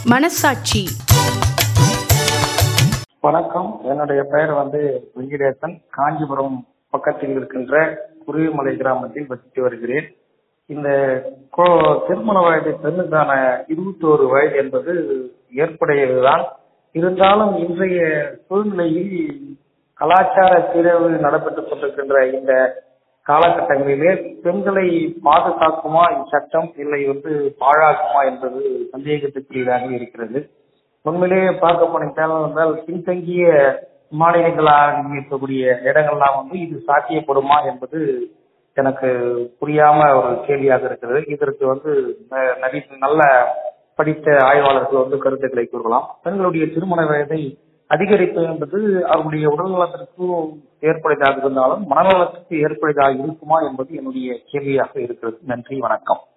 மனசாட்சி வணக்கம் என்னுடைய பெயர் வந்து வெங்கடேசன் காஞ்சிபுரம் பக்கத்தில் இருக்கின்ற குருவிமலை கிராமத்தில் வசித்து வருகிறேன் இந்த கோ- திருமண வயது பெண்ணுக்கான இருபத்தோரு வயது என்பது ஏற்புடையதுதான் இருந்தாலும் இன்றைய சூழ்நிலையில் கலாச்சார சீரழிவு நடைபெற்றுக் கொண்டிருக்கின்ற இந்த காலகட்டங்களிலே பெண்களை பாதுகாக்குமா இச்சட்டம் இல்லை வந்து பாழாக்குமா என்பது சந்தேகத்துக்குரியதாக இருக்கிறது உண்மையிலேயே பார்க்க போனீங்கன்னா என்றால் பின்தங்கிய மாநிலங்களாக இருக்கக்கூடிய இடங்கள்லாம் வந்து இது சாத்தியப்படுமா என்பது எனக்கு புரியாம ஒரு கேள்வியாக இருக்கிறது இதற்கு வந்து ந- நிறைய நல்ல படித்த ஆய்வாளர்கள் வந்து கருத்துக்களை கூறலாம் பெண்களுடைய திருமண வயதை அதிகரிப்பு என்பது அவர்களுடைய உடல் நலத்திற்கு ஏற்புடையதாக இருந்தாலும் மனநலத்திற்கு ஏற்புடையதாக இருக்குமா என்பது என்னுடைய கேள்வியாக இருக்கிறது நன்றி வணக்கம்